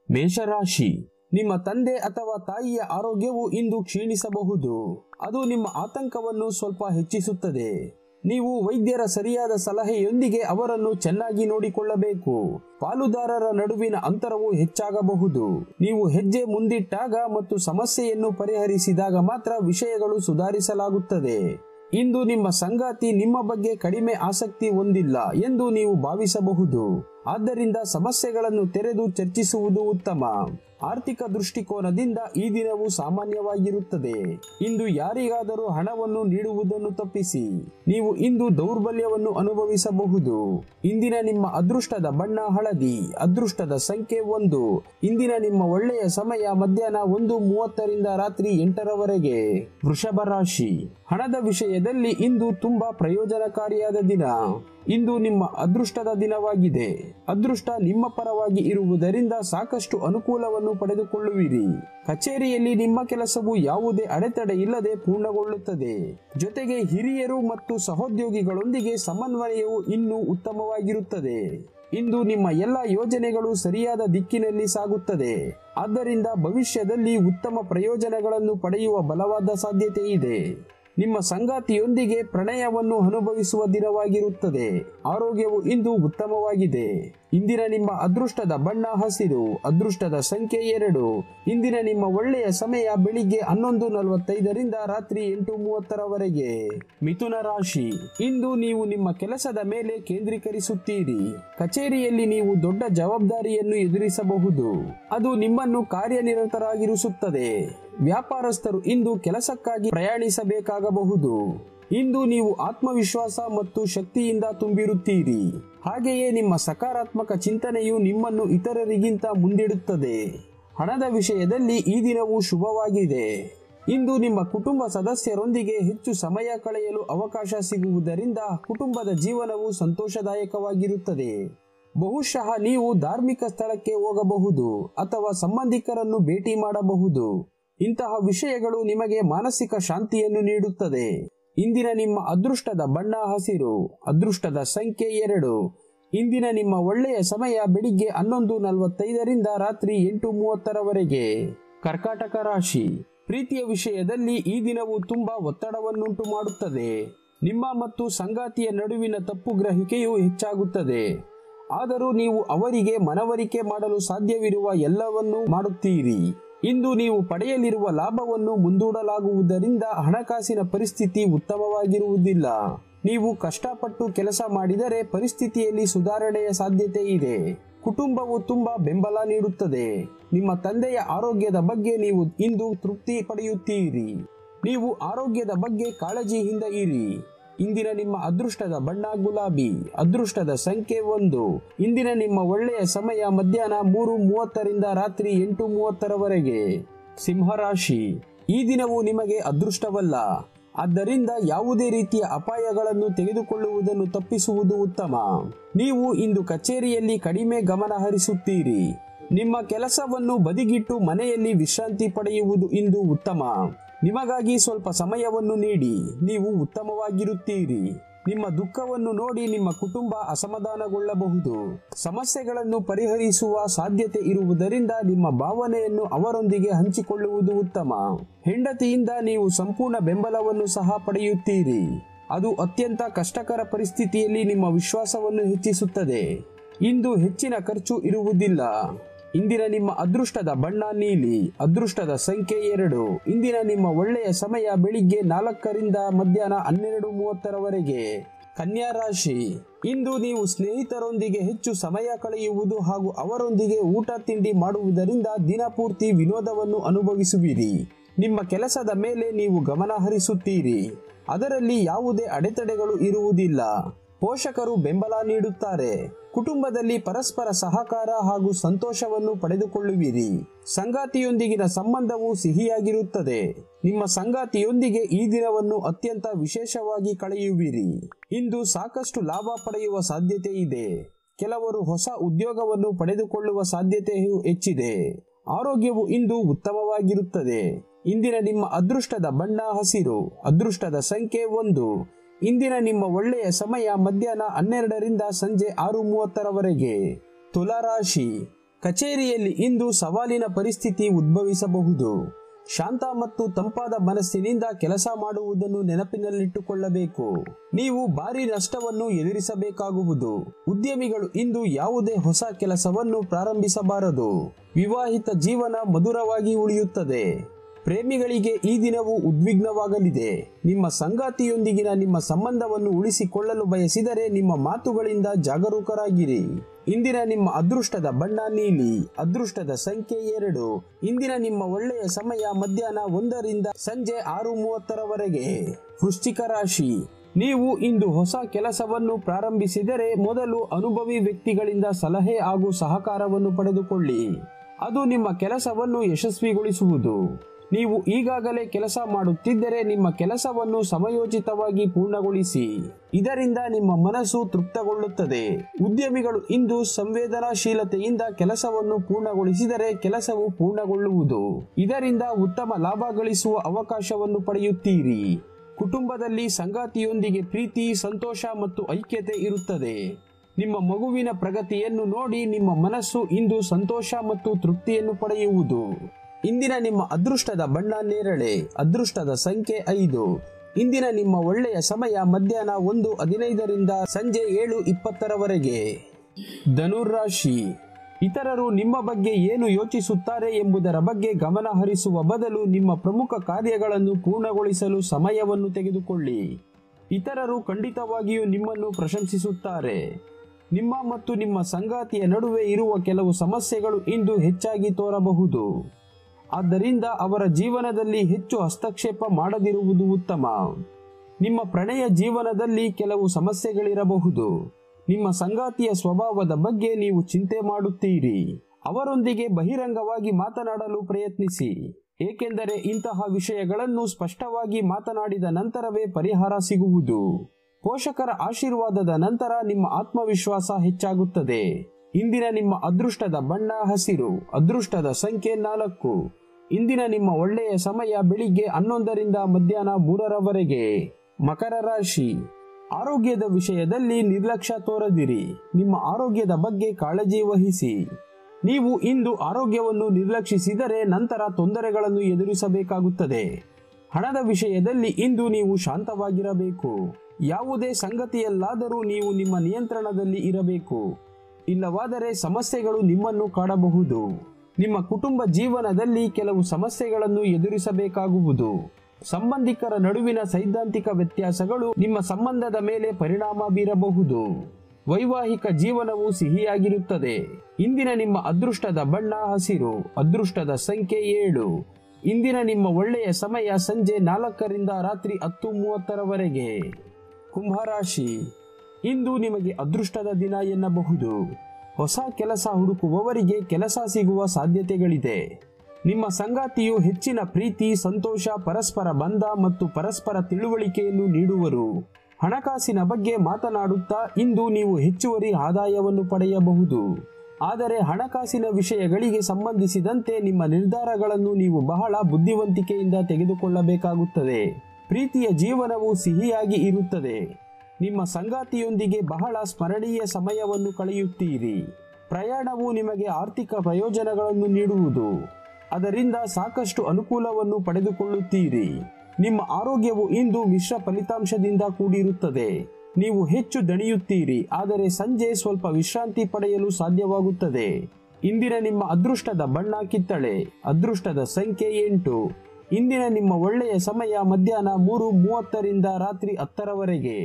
ಮೇಷರಾಶಿ ನಿಮ್ಮ ತಂದೆ ಅಥವಾ ತಾಯಿಯ ಆರೋಗ್ಯವು ಇಂದು ಕ್ಷೀಣಿಸಬಹುದು ಅದು ನಿಮ್ಮ ಆತಂಕವನ್ನು ಸ್ವಲ್ಪ ಹೆಚ್ಚಿಸುತ್ತದೆ ನೀವು ವೈದ್ಯರ ಸರಿಯಾದ ಸಲಹೆಯೊಂದಿಗೆ ಅವರನ್ನು ಚೆನ್ನಾಗಿ ನೋಡಿಕೊಳ್ಳಬೇಕು ಪಾಲುದಾರರ ನಡುವಿನ ಅಂತರವು ಹೆಚ್ಚಾಗಬಹುದು ನೀವು ಹೆಜ್ಜೆ ಮುಂದಿಟ್ಟಾಗ ಮತ್ತು ಸಮಸ್ಯೆಯನ್ನು ಪರಿಹರಿಸಿದಾಗ ಮಾತ್ರ ವಿಷಯಗಳು ಸುಧಾರಿಸಲಾಗುತ್ತದೆ ಇಂದು ನಿಮ್ಮ ಸಂಗಾತಿ ನಿಮ್ಮ ಬಗ್ಗೆ ಕಡಿಮೆ ಆಸಕ್ತಿ ಹೊಂದಿಲ್ಲ ಎಂದು ನೀವು ಭಾವಿಸಬಹುದು ಆದ್ದರಿಂದ ಸಮಸ್ಯೆಗಳನ್ನು ತೆರೆದು ಚರ್ಚಿಸುವುದು ಉತ್ತಮ ಆರ್ಥಿಕ ದೃಷ್ಟಿಕೋನದಿಂದ ಈ ದಿನವು ಸಾಮಾನ್ಯವಾಗಿರುತ್ತದೆ ಇಂದು ಯಾರಿಗಾದರೂ ಹಣವನ್ನು ನೀಡುವುದನ್ನು ತಪ್ಪಿಸಿ ನೀವು ಇಂದು ದೌರ್ಬಲ್ಯವನ್ನು ಅನುಭವಿಸಬಹುದು ಇಂದಿನ ನಿಮ್ಮ ಅದೃಷ್ಟದ ಬಣ್ಣ ಹಳದಿ ಅದೃಷ್ಟದ ಸಂಖ್ಯೆ ಒಂದು ಇಂದಿನ ನಿಮ್ಮ ಒಳ್ಳೆಯ ಸಮಯ ಮಧ್ಯಾಹ್ನ ಒಂದು ಮೂವತ್ತರಿಂದ ರಾತ್ರಿ ಎಂಟರವರೆಗೆ ವೃಷಭ ರಾಶಿ ಹಣದ ವಿಷಯದಲ್ಲಿ ಇಂದು ತುಂಬಾ ಪ್ರಯೋಜನಕಾರಿಯಾದ ದಿನ ಇಂದು ನಿಮ್ಮ ಅದೃಷ್ಟದ ದಿನವಾಗಿದೆ ಅದೃಷ್ಟ ನಿಮ್ಮ ಪರವಾಗಿ ಇರುವುದರಿಂದ ಸಾಕಷ್ಟು ಅನುಕೂಲವನ್ನು ಪಡೆದುಕೊಳ್ಳುವಿರಿ ಕಚೇರಿಯಲ್ಲಿ ನಿಮ್ಮ ಕೆಲಸವು ಯಾವುದೇ ಅಡೆತಡೆ ಇಲ್ಲದೆ ಪೂರ್ಣಗೊಳ್ಳುತ್ತದೆ ಜೊತೆಗೆ ಹಿರಿಯರು ಮತ್ತು ಸಹೋದ್ಯೋಗಿಗಳೊಂದಿಗೆ ಸಮನ್ವಯವು ಇನ್ನೂ ಉತ್ತಮವಾಗಿರುತ್ತದೆ ಇಂದು ನಿಮ್ಮ ಎಲ್ಲ ಯೋಜನೆಗಳು ಸರಿಯಾದ ದಿಕ್ಕಿನಲ್ಲಿ ಸಾಗುತ್ತದೆ ಆದ್ದರಿಂದ ಭವಿಷ್ಯದಲ್ಲಿ ಉತ್ತಮ ಪ್ರಯೋಜನಗಳನ್ನು ಪಡೆಯುವ ಬಲವಾದ ಸಾಧ್ಯತೆ ಇದೆ ನಿಮ್ಮ ಸಂಗಾತಿಯೊಂದಿಗೆ ಪ್ರಣಯವನ್ನು ಅನುಭವಿಸುವ ದಿನವಾಗಿರುತ್ತದೆ ಆರೋಗ್ಯವು ಇಂದು ಉತ್ತಮವಾಗಿದೆ ಇಂದಿನ ನಿಮ್ಮ ಅದೃಷ್ಟದ ಬಣ್ಣ ಹಸಿರು ಅದೃಷ್ಟದ ಸಂಖ್ಯೆ ಎರಡು ಇಂದಿನ ನಿಮ್ಮ ಒಳ್ಳೆಯ ಸಮಯ ಬೆಳಿಗ್ಗೆ ಹನ್ನೊಂದು ನಲವತ್ತೈದರಿಂದ ರಾತ್ರಿ ಎಂಟು ಮೂವತ್ತರವರೆಗೆ ಮಿಥುನ ರಾಶಿ ಇಂದು ನೀವು ನಿಮ್ಮ ಕೆಲಸದ ಮೇಲೆ ಕೇಂದ್ರೀಕರಿಸುತ್ತೀರಿ ಕಚೇರಿಯಲ್ಲಿ ನೀವು ದೊಡ್ಡ ಜವಾಬ್ದಾರಿಯನ್ನು ಎದುರಿಸಬಹುದು ಅದು ನಿಮ್ಮನ್ನು ಕಾರ್ಯನಿರತರಾಗಿರಿಸುತ್ತದೆ ವ್ಯಾಪಾರಸ್ಥರು ಇಂದು ಕೆಲಸಕ್ಕಾಗಿ ಪ್ರಯಾಣಿಸಬೇಕಾಗಬಹುದು ಇಂದು ನೀವು ಆತ್ಮವಿಶ್ವಾಸ ಮತ್ತು ಶಕ್ತಿಯಿಂದ ತುಂಬಿರುತ್ತೀರಿ ಹಾಗೆಯೇ ನಿಮ್ಮ ಸಕಾರಾತ್ಮಕ ಚಿಂತನೆಯು ನಿಮ್ಮನ್ನು ಇತರರಿಗಿಂತ ಮುಂದಿಡುತ್ತದೆ ಹಣದ ವಿಷಯದಲ್ಲಿ ಈ ದಿನವು ಶುಭವಾಗಿದೆ ಇಂದು ನಿಮ್ಮ ಕುಟುಂಬ ಸದಸ್ಯರೊಂದಿಗೆ ಹೆಚ್ಚು ಸಮಯ ಕಳೆಯಲು ಅವಕಾಶ ಸಿಗುವುದರಿಂದ ಕುಟುಂಬದ ಜೀವನವು ಸಂತೋಷದಾಯಕವಾಗಿರುತ್ತದೆ ಬಹುಶಃ ನೀವು ಧಾರ್ಮಿಕ ಸ್ಥಳಕ್ಕೆ ಹೋಗಬಹುದು ಅಥವಾ ಸಂಬಂಧಿಕರನ್ನು ಭೇಟಿ ಮಾಡಬಹುದು ಇಂತಹ ವಿಷಯಗಳು ನಿಮಗೆ ಮಾನಸಿಕ ಶಾಂತಿಯನ್ನು ನೀಡುತ್ತದೆ ಇಂದಿನ ನಿಮ್ಮ ಅದೃಷ್ಟದ ಬಣ್ಣ ಹಸಿರು ಅದೃಷ್ಟದ ಸಂಖ್ಯೆ ಎರಡು ಇಂದಿನ ನಿಮ್ಮ ಒಳ್ಳೆಯ ಸಮಯ ಬೆಳಿಗ್ಗೆ ಹನ್ನೊಂದು ನಲವತ್ತೈದರಿಂದ ರಾತ್ರಿ ಎಂಟು ಮೂವತ್ತರವರೆಗೆ ಕರ್ಕಾಟಕ ರಾಶಿ ಪ್ರೀತಿಯ ವಿಷಯದಲ್ಲಿ ಈ ದಿನವು ತುಂಬಾ ಒತ್ತಡವನ್ನುಂಟು ಮಾಡುತ್ತದೆ ನಿಮ್ಮ ಮತ್ತು ಸಂಗಾತಿಯ ನಡುವಿನ ತಪ್ಪು ಗ್ರಹಿಕೆಯು ಹೆಚ್ಚಾಗುತ್ತದೆ ಆದರೂ ನೀವು ಅವರಿಗೆ ಮನವರಿಕೆ ಮಾಡಲು ಸಾಧ್ಯವಿರುವ ಎಲ್ಲವನ್ನೂ ಮಾಡುತ್ತೀರಿ ಇಂದು ನೀವು ಪಡೆಯಲಿರುವ ಲಾಭವನ್ನು ಮುಂದೂಡಲಾಗುವುದರಿಂದ ಹಣಕಾಸಿನ ಪರಿಸ್ಥಿತಿ ಉತ್ತಮವಾಗಿರುವುದಿಲ್ಲ ನೀವು ಕಷ್ಟಪಟ್ಟು ಕೆಲಸ ಮಾಡಿದರೆ ಪರಿಸ್ಥಿತಿಯಲ್ಲಿ ಸುಧಾರಣೆಯ ಸಾಧ್ಯತೆ ಇದೆ ಕುಟುಂಬವು ತುಂಬಾ ಬೆಂಬಲ ನೀಡುತ್ತದೆ ನಿಮ್ಮ ತಂದೆಯ ಆರೋಗ್ಯದ ಬಗ್ಗೆ ನೀವು ಇಂದು ತೃಪ್ತಿ ಪಡೆಯುತ್ತೀರಿ ನೀವು ಆರೋಗ್ಯದ ಬಗ್ಗೆ ಕಾಳಜಿಯಿಂದ ಇರಿ ಇಂದಿನ ನಿಮ್ಮ ಅದೃಷ್ಟದ ಬಣ್ಣ ಗುಲಾಬಿ ಅದೃಷ್ಟದ ಸಂಖ್ಯೆ ಒಂದು ಇಂದಿನ ನಿಮ್ಮ ಒಳ್ಳೆಯ ಸಮಯ ಮಧ್ಯಾಹ್ನ ಮೂರು ಮೂವತ್ತರಿಂದ ರಾತ್ರಿ ಎಂಟು ಮೂವತ್ತರವರೆಗೆ ಸಿಂಹರಾಶಿ ಈ ದಿನವು ನಿಮಗೆ ಅದೃಷ್ಟವಲ್ಲ ಆದ್ದರಿಂದ ಯಾವುದೇ ರೀತಿಯ ಅಪಾಯಗಳನ್ನು ತೆಗೆದುಕೊಳ್ಳುವುದನ್ನು ತಪ್ಪಿಸುವುದು ಉತ್ತಮ ನೀವು ಇಂದು ಕಚೇರಿಯಲ್ಲಿ ಕಡಿಮೆ ಗಮನ ಹರಿಸುತ್ತೀರಿ ನಿಮ್ಮ ಕೆಲಸವನ್ನು ಬದಿಗಿಟ್ಟು ಮನೆಯಲ್ಲಿ ವಿಶ್ರಾಂತಿ ಪಡೆಯುವುದು ಇಂದು ಉತ್ತಮ ನಿಮಗಾಗಿ ಸ್ವಲ್ಪ ಸಮಯವನ್ನು ನೀಡಿ ನೀವು ಉತ್ತಮವಾಗಿರುತ್ತೀರಿ ನಿಮ್ಮ ದುಃಖವನ್ನು ನೋಡಿ ನಿಮ್ಮ ಕುಟುಂಬ ಅಸಮಾಧಾನಗೊಳ್ಳಬಹುದು ಸಮಸ್ಯೆಗಳನ್ನು ಪರಿಹರಿಸುವ ಸಾಧ್ಯತೆ ಇರುವುದರಿಂದ ನಿಮ್ಮ ಭಾವನೆಯನ್ನು ಅವರೊಂದಿಗೆ ಹಂಚಿಕೊಳ್ಳುವುದು ಉತ್ತಮ ಹೆಂಡತಿಯಿಂದ ನೀವು ಸಂಪೂರ್ಣ ಬೆಂಬಲವನ್ನು ಸಹ ಪಡೆಯುತ್ತೀರಿ ಅದು ಅತ್ಯಂತ ಕಷ್ಟಕರ ಪರಿಸ್ಥಿತಿಯಲ್ಲಿ ನಿಮ್ಮ ವಿಶ್ವಾಸವನ್ನು ಹೆಚ್ಚಿಸುತ್ತದೆ ಇಂದು ಹೆಚ್ಚಿನ ಖರ್ಚು ಇರುವುದಿಲ್ಲ ಇಂದಿನ ನಿಮ್ಮ ಅದೃಷ್ಟದ ಬಣ್ಣ ನೀಲಿ ಅದೃಷ್ಟದ ಸಂಖ್ಯೆ ಎರಡು ಇಂದಿನ ನಿಮ್ಮ ಒಳ್ಳೆಯ ಸಮಯ ಬೆಳಿಗ್ಗೆ ನಾಲ್ಕರಿಂದ ಮಧ್ಯಾಹ್ನ ಹನ್ನೆರಡು ಮೂವತ್ತರವರೆಗೆ ಕನ್ಯಾ ರಾಶಿ ಇಂದು ನೀವು ಸ್ನೇಹಿತರೊಂದಿಗೆ ಹೆಚ್ಚು ಸಮಯ ಕಳೆಯುವುದು ಹಾಗೂ ಅವರೊಂದಿಗೆ ಊಟ ತಿಂಡಿ ಮಾಡುವುದರಿಂದ ದಿನಪೂರ್ತಿ ವಿನೋದವನ್ನು ಅನುಭವಿಸುವಿರಿ ನಿಮ್ಮ ಕೆಲಸದ ಮೇಲೆ ನೀವು ಗಮನ ಹರಿಸುತ್ತೀರಿ ಅದರಲ್ಲಿ ಯಾವುದೇ ಅಡೆತಡೆಗಳು ಇರುವುದಿಲ್ಲ ಪೋಷಕರು ಬೆಂಬಲ ನೀಡುತ್ತಾರೆ ಕುಟುಂಬದಲ್ಲಿ ಪರಸ್ಪರ ಸಹಕಾರ ಹಾಗೂ ಸಂತೋಷವನ್ನು ಪಡೆದುಕೊಳ್ಳುವಿರಿ ಸಂಗಾತಿಯೊಂದಿಗಿನ ಸಂಬಂಧವು ಸಿಹಿಯಾಗಿರುತ್ತದೆ ನಿಮ್ಮ ಸಂಗಾತಿಯೊಂದಿಗೆ ಈ ದಿನವನ್ನು ಅತ್ಯಂತ ವಿಶೇಷವಾಗಿ ಕಳೆಯುವಿರಿ ಇಂದು ಸಾಕಷ್ಟು ಲಾಭ ಪಡೆಯುವ ಸಾಧ್ಯತೆ ಇದೆ ಕೆಲವರು ಹೊಸ ಉದ್ಯೋಗವನ್ನು ಪಡೆದುಕೊಳ್ಳುವ ಸಾಧ್ಯತೆಯು ಹೆಚ್ಚಿದೆ ಆರೋಗ್ಯವು ಇಂದು ಉತ್ತಮವಾಗಿರುತ್ತದೆ ಇಂದಿನ ನಿಮ್ಮ ಅದೃಷ್ಟದ ಬಣ್ಣ ಹಸಿರು ಅದೃಷ್ಟದ ಸಂಖ್ಯೆ ಒಂದು ಇಂದಿನ ನಿಮ್ಮ ಒಳ್ಳೆಯ ಸಮಯ ಮಧ್ಯಾಹ್ನ ಹನ್ನೆರಡರಿಂದ ಸಂಜೆ ಆರು ಮೂವತ್ತರವರೆಗೆ ತುಲಾರಾಶಿ ಕಚೇರಿಯಲ್ಲಿ ಇಂದು ಸವಾಲಿನ ಪರಿಸ್ಥಿತಿ ಉದ್ಭವಿಸಬಹುದು ಶಾಂತ ಮತ್ತು ತಂಪಾದ ಮನಸ್ಸಿನಿಂದ ಕೆಲಸ ಮಾಡುವುದನ್ನು ನೆನಪಿನಲ್ಲಿಟ್ಟುಕೊಳ್ಳಬೇಕು ನೀವು ಭಾರಿ ನಷ್ಟವನ್ನು ಎದುರಿಸಬೇಕಾಗುವುದು ಉದ್ಯಮಿಗಳು ಇಂದು ಯಾವುದೇ ಹೊಸ ಕೆಲಸವನ್ನು ಪ್ರಾರಂಭಿಸಬಾರದು ವಿವಾಹಿತ ಜೀವನ ಮಧುರವಾಗಿ ಉಳಿಯುತ್ತದೆ ಪ್ರೇಮಿಗಳಿಗೆ ಈ ದಿನವು ಉದ್ವಿಗ್ನವಾಗಲಿದೆ ನಿಮ್ಮ ಸಂಗಾತಿಯೊಂದಿಗಿನ ನಿಮ್ಮ ಸಂಬಂಧವನ್ನು ಉಳಿಸಿಕೊಳ್ಳಲು ಬಯಸಿದರೆ ನಿಮ್ಮ ಮಾತುಗಳಿಂದ ಜಾಗರೂಕರಾಗಿರಿ ಇಂದಿನ ನಿಮ್ಮ ಅದೃಷ್ಟದ ಬಣ್ಣ ನೀಲಿ ಅದೃಷ್ಟದ ಸಂಖ್ಯೆ ಎರಡು ಇಂದಿನ ನಿಮ್ಮ ಒಳ್ಳೆಯ ಸಮಯ ಮಧ್ಯಾಹ್ನ ಒಂದರಿಂದ ಸಂಜೆ ಆರು ಮೂವತ್ತರವರೆಗೆ ವೃಶ್ಚಿಕ ರಾಶಿ ನೀವು ಇಂದು ಹೊಸ ಕೆಲಸವನ್ನು ಪ್ರಾರಂಭಿಸಿದರೆ ಮೊದಲು ಅನುಭವಿ ವ್ಯಕ್ತಿಗಳಿಂದ ಸಲಹೆ ಹಾಗೂ ಸಹಕಾರವನ್ನು ಪಡೆದುಕೊಳ್ಳಿ ಅದು ನಿಮ್ಮ ಕೆಲಸವನ್ನು ಯಶಸ್ವಿಗೊಳಿಸುವುದು ನೀವು ಈಗಾಗಲೇ ಕೆಲಸ ಮಾಡುತ್ತಿದ್ದರೆ ನಿಮ್ಮ ಕೆಲಸವನ್ನು ಸಮಯೋಚಿತವಾಗಿ ಪೂರ್ಣಗೊಳಿಸಿ ಇದರಿಂದ ನಿಮ್ಮ ಮನಸ್ಸು ತೃಪ್ತಗೊಳ್ಳುತ್ತದೆ ಉದ್ಯಮಿಗಳು ಇಂದು ಸಂವೇದನಾಶೀಲತೆಯಿಂದ ಕೆಲಸವನ್ನು ಪೂರ್ಣಗೊಳಿಸಿದರೆ ಕೆಲಸವು ಪೂರ್ಣಗೊಳ್ಳುವುದು ಇದರಿಂದ ಉತ್ತಮ ಲಾಭ ಗಳಿಸುವ ಅವಕಾಶವನ್ನು ಪಡೆಯುತ್ತೀರಿ ಕುಟುಂಬದಲ್ಲಿ ಸಂಗಾತಿಯೊಂದಿಗೆ ಪ್ರೀತಿ ಸಂತೋಷ ಮತ್ತು ಐಕ್ಯತೆ ಇರುತ್ತದೆ ನಿಮ್ಮ ಮಗುವಿನ ಪ್ರಗತಿಯನ್ನು ನೋಡಿ ನಿಮ್ಮ ಮನಸ್ಸು ಇಂದು ಸಂತೋಷ ಮತ್ತು ತೃಪ್ತಿಯನ್ನು ಪಡೆಯುವುದು ಇಂದಿನ ನಿಮ್ಮ ಅದೃಷ್ಟದ ಬಣ್ಣ ನೇರಳೆ ಅದೃಷ್ಟದ ಸಂಖ್ಯೆ ಐದು ಇಂದಿನ ನಿಮ್ಮ ಒಳ್ಳೆಯ ಸಮಯ ಮಧ್ಯಾಹ್ನ ಒಂದು ಹದಿನೈದರಿಂದ ಸಂಜೆ ಏಳು ಇಪ್ಪತ್ತರವರೆಗೆ ಧನುರಾಶಿ ಇತರರು ನಿಮ್ಮ ಬಗ್ಗೆ ಏನು ಯೋಚಿಸುತ್ತಾರೆ ಎಂಬುದರ ಬಗ್ಗೆ ಗಮನ ಹರಿಸುವ ಬದಲು ನಿಮ್ಮ ಪ್ರಮುಖ ಕಾರ್ಯಗಳನ್ನು ಪೂರ್ಣಗೊಳಿಸಲು ಸಮಯವನ್ನು ತೆಗೆದುಕೊಳ್ಳಿ ಇತರರು ಖಂಡಿತವಾಗಿಯೂ ನಿಮ್ಮನ್ನು ಪ್ರಶಂಸಿಸುತ್ತಾರೆ ನಿಮ್ಮ ಮತ್ತು ನಿಮ್ಮ ಸಂಗಾತಿಯ ನಡುವೆ ಇರುವ ಕೆಲವು ಸಮಸ್ಯೆಗಳು ಇಂದು ಹೆಚ್ಚಾಗಿ ತೋರಬಹುದು ಆದ್ದರಿಂದ ಅವರ ಜೀವನದಲ್ಲಿ ಹೆಚ್ಚು ಹಸ್ತಕ್ಷೇಪ ಮಾಡದಿರುವುದು ಉತ್ತಮ ನಿಮ್ಮ ಪ್ರಣಯ ಜೀವನದಲ್ಲಿ ಕೆಲವು ಸಮಸ್ಯೆಗಳಿರಬಹುದು ನಿಮ್ಮ ಸಂಗಾತಿಯ ಸ್ವಭಾವದ ಬಗ್ಗೆ ನೀವು ಚಿಂತೆ ಮಾಡುತ್ತೀರಿ ಅವರೊಂದಿಗೆ ಬಹಿರಂಗವಾಗಿ ಮಾತನಾಡಲು ಪ್ರಯತ್ನಿಸಿ ಏಕೆಂದರೆ ಇಂತಹ ವಿಷಯಗಳನ್ನು ಸ್ಪಷ್ಟವಾಗಿ ಮಾತನಾಡಿದ ನಂತರವೇ ಪರಿಹಾರ ಸಿಗುವುದು ಪೋಷಕರ ಆಶೀರ್ವಾದದ ನಂತರ ನಿಮ್ಮ ಆತ್ಮವಿಶ್ವಾಸ ಹೆಚ್ಚಾಗುತ್ತದೆ ಇಂದಿನ ನಿಮ್ಮ ಅದೃಷ್ಟದ ಬಣ್ಣ ಹಸಿರು ಅದೃಷ್ಟದ ಸಂಖ್ಯೆ ನಾಲ್ಕು ಇಂದಿನ ನಿಮ್ಮ ಒಳ್ಳೆಯ ಸಮಯ ಬೆಳಿಗ್ಗೆ ಹನ್ನೊಂದರಿಂದ ಮಧ್ಯಾಹ್ನ ಮೂರರವರೆಗೆ ಮಕರ ರಾಶಿ ಆರೋಗ್ಯದ ವಿಷಯದಲ್ಲಿ ನಿರ್ಲಕ್ಷ್ಯ ತೋರದಿರಿ ನಿಮ್ಮ ಆರೋಗ್ಯದ ಬಗ್ಗೆ ಕಾಳಜಿ ವಹಿಸಿ ನೀವು ಇಂದು ಆರೋಗ್ಯವನ್ನು ನಿರ್ಲಕ್ಷಿಸಿದರೆ ನಂತರ ತೊಂದರೆಗಳನ್ನು ಎದುರಿಸಬೇಕಾಗುತ್ತದೆ ಹಣದ ವಿಷಯದಲ್ಲಿ ಇಂದು ನೀವು ಶಾಂತವಾಗಿರಬೇಕು ಯಾವುದೇ ಸಂಗತಿಯಲ್ಲಾದರೂ ನೀವು ನಿಮ್ಮ ನಿಯಂತ್ರಣದಲ್ಲಿ ಇರಬೇಕು ಇಲ್ಲವಾದರೆ ಸಮಸ್ಯೆಗಳು ನಿಮ್ಮನ್ನು ಕಾಡಬಹುದು ನಿಮ್ಮ ಕುಟುಂಬ ಜೀವನದಲ್ಲಿ ಕೆಲವು ಸಮಸ್ಯೆಗಳನ್ನು ಎದುರಿಸಬೇಕಾಗುವುದು ಸಂಬಂಧಿಕರ ನಡುವಿನ ಸೈದ್ಧಾಂತಿಕ ವ್ಯತ್ಯಾಸಗಳು ನಿಮ್ಮ ಸಂಬಂಧದ ಮೇಲೆ ಪರಿಣಾಮ ಬೀರಬಹುದು ವೈವಾಹಿಕ ಜೀವನವು ಸಿಹಿಯಾಗಿರುತ್ತದೆ ಇಂದಿನ ನಿಮ್ಮ ಅದೃಷ್ಟದ ಬಣ್ಣ ಹಸಿರು ಅದೃಷ್ಟದ ಸಂಖ್ಯೆ ಏಳು ಇಂದಿನ ನಿಮ್ಮ ಒಳ್ಳೆಯ ಸಮಯ ಸಂಜೆ ನಾಲ್ಕರಿಂದ ರಾತ್ರಿ ಹತ್ತು ಮೂವತ್ತರವರೆಗೆ ಕುಂಭರಾಶಿ ಇಂದು ನಿಮಗೆ ಅದೃಷ್ಟದ ದಿನ ಎನ್ನಬಹುದು ಹೊಸ ಕೆಲಸ ಹುಡುಕುವವರಿಗೆ ಕೆಲಸ ಸಿಗುವ ಸಾಧ್ಯತೆಗಳಿದೆ ನಿಮ್ಮ ಸಂಗಾತಿಯು ಹೆಚ್ಚಿನ ಪ್ರೀತಿ ಸಂತೋಷ ಪರಸ್ಪರ ಬಂಧ ಮತ್ತು ಪರಸ್ಪರ ತಿಳುವಳಿಕೆಯನ್ನು ನೀಡುವರು ಹಣಕಾಸಿನ ಬಗ್ಗೆ ಮಾತನಾಡುತ್ತಾ ಇಂದು ನೀವು ಹೆಚ್ಚುವರಿ ಆದಾಯವನ್ನು ಪಡೆಯಬಹುದು ಆದರೆ ಹಣಕಾಸಿನ ವಿಷಯಗಳಿಗೆ ಸಂಬಂಧಿಸಿದಂತೆ ನಿಮ್ಮ ನಿರ್ಧಾರಗಳನ್ನು ನೀವು ಬಹಳ ಬುದ್ಧಿವಂತಿಕೆಯಿಂದ ತೆಗೆದುಕೊಳ್ಳಬೇಕಾಗುತ್ತದೆ ಪ್ರೀತಿಯ ಜೀವನವು ಸಿಹಿಯಾಗಿ ಇರುತ್ತದೆ ನಿಮ್ಮ ಸಂಗಾತಿಯೊಂದಿಗೆ ಬಹಳ ಸ್ಮರಣೀಯ ಸಮಯವನ್ನು ಕಳೆಯುತ್ತೀರಿ ಪ್ರಯಾಣವು ನಿಮಗೆ ಆರ್ಥಿಕ ಪ್ರಯೋಜನಗಳನ್ನು ನೀಡುವುದು ಅದರಿಂದ ಸಾಕಷ್ಟು ಅನುಕೂಲವನ್ನು ಪಡೆದುಕೊಳ್ಳುತ್ತೀರಿ ನಿಮ್ಮ ಆರೋಗ್ಯವು ಇಂದು ಮಿಶ್ರ ಫಲಿತಾಂಶದಿಂದ ಕೂಡಿರುತ್ತದೆ ನೀವು ಹೆಚ್ಚು ದಣಿಯುತ್ತೀರಿ ಆದರೆ ಸಂಜೆ ಸ್ವಲ್ಪ ವಿಶ್ರಾಂತಿ ಪಡೆಯಲು ಸಾಧ್ಯವಾಗುತ್ತದೆ ಇಂದಿನ ನಿಮ್ಮ ಅದೃಷ್ಟದ ಬಣ್ಣ ಕಿತ್ತಳೆ ಅದೃಷ್ಟದ ಸಂಖ್ಯೆ ಎಂಟು ಇಂದಿನ ನಿಮ್ಮ ಒಳ್ಳೆಯ ಸಮಯ ಮಧ್ಯಾಹ್ನ ಮೂರು ಮೂವತ್ತರಿಂದ ರಾತ್ರಿ ಹತ್ತರವರೆಗೆ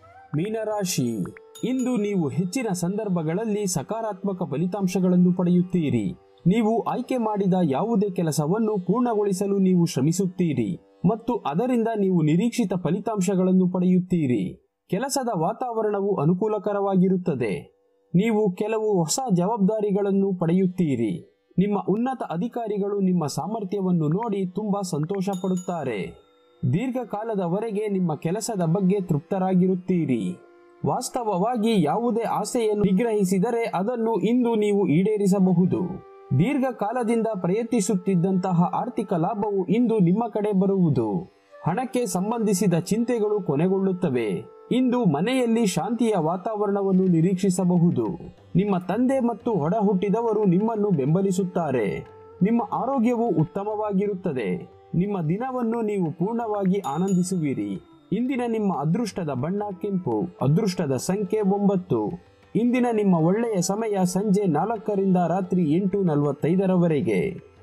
ಮೀನರಾಶಿ ಇಂದು ನೀವು ಹೆಚ್ಚಿನ ಸಂದರ್ಭಗಳಲ್ಲಿ ಸಕಾರಾತ್ಮಕ ಫಲಿತಾಂಶಗಳನ್ನು ಪಡೆಯುತ್ತೀರಿ ನೀವು ಆಯ್ಕೆ ಮಾಡಿದ ಯಾವುದೇ ಕೆಲಸವನ್ನು ಪೂರ್ಣಗೊಳಿಸಲು ನೀವು ಶ್ರಮಿಸುತ್ತೀರಿ ಮತ್ತು ಅದರಿಂದ ನೀವು ನಿರೀಕ್ಷಿತ ಫಲಿತಾಂಶಗಳನ್ನು ಪಡೆಯುತ್ತೀರಿ ಕೆಲಸದ ವಾತಾವರಣವು ಅನುಕೂಲಕರವಾಗಿರುತ್ತದೆ ನೀವು ಕೆಲವು ಹೊಸ ಜವಾಬ್ದಾರಿಗಳನ್ನು ಪಡೆಯುತ್ತೀರಿ ನಿಮ್ಮ ಉನ್ನತ ಅಧಿಕಾರಿಗಳು ನಿಮ್ಮ ಸಾಮರ್ಥ್ಯವನ್ನು ನೋಡಿ ತುಂಬಾ ಸಂತೋಷ ಪಡುತ್ತಾರೆ ದೀರ್ಘಕಾಲದವರೆಗೆ ನಿಮ್ಮ ಕೆಲಸದ ಬಗ್ಗೆ ತೃಪ್ತರಾಗಿರುತ್ತೀರಿ ವಾಸ್ತವವಾಗಿ ಯಾವುದೇ ಆಸೆಯನ್ನು ನಿಗ್ರಹಿಸಿದರೆ ಅದನ್ನು ಇಂದು ನೀವು ಈಡೇರಿಸಬಹುದು ದೀರ್ಘಕಾಲದಿಂದ ಪ್ರಯತ್ನಿಸುತ್ತಿದ್ದಂತಹ ಆರ್ಥಿಕ ಲಾಭವು ಇಂದು ನಿಮ್ಮ ಕಡೆ ಬರುವುದು ಹಣಕ್ಕೆ ಸಂಬಂಧಿಸಿದ ಚಿಂತೆಗಳು ಕೊನೆಗೊಳ್ಳುತ್ತವೆ ಇಂದು ಮನೆಯಲ್ಲಿ ಶಾಂತಿಯ ವಾತಾವರಣವನ್ನು ನಿರೀಕ್ಷಿಸಬಹುದು ನಿಮ್ಮ ತಂದೆ ಮತ್ತು ಹೊಡ ಹುಟ್ಟಿದವರು ನಿಮ್ಮನ್ನು ಬೆಂಬಲಿಸುತ್ತಾರೆ ನಿಮ್ಮ ಆರೋಗ್ಯವು ಉತ್ತಮವಾಗಿರುತ್ತದೆ ನಿಮ್ಮ ದಿನವನ್ನು ನೀವು ಪೂರ್ಣವಾಗಿ ಆನಂದಿಸುವಿರಿ ಇಂದಿನ ನಿಮ್ಮ ಅದೃಷ್ಟದ ಬಣ್ಣ ಕೆಂಪು ಅದೃಷ್ಟದ ಸಂಖ್ಯೆ ಒಂಬತ್ತು ಇಂದಿನ ನಿಮ್ಮ ಒಳ್ಳೆಯ ಸಮಯ ಸಂಜೆ ನಾಲ್ಕರಿಂದ ರಾತ್ರಿ ಎಂಟು ನಲವತ್ತೈದರವರೆಗೆ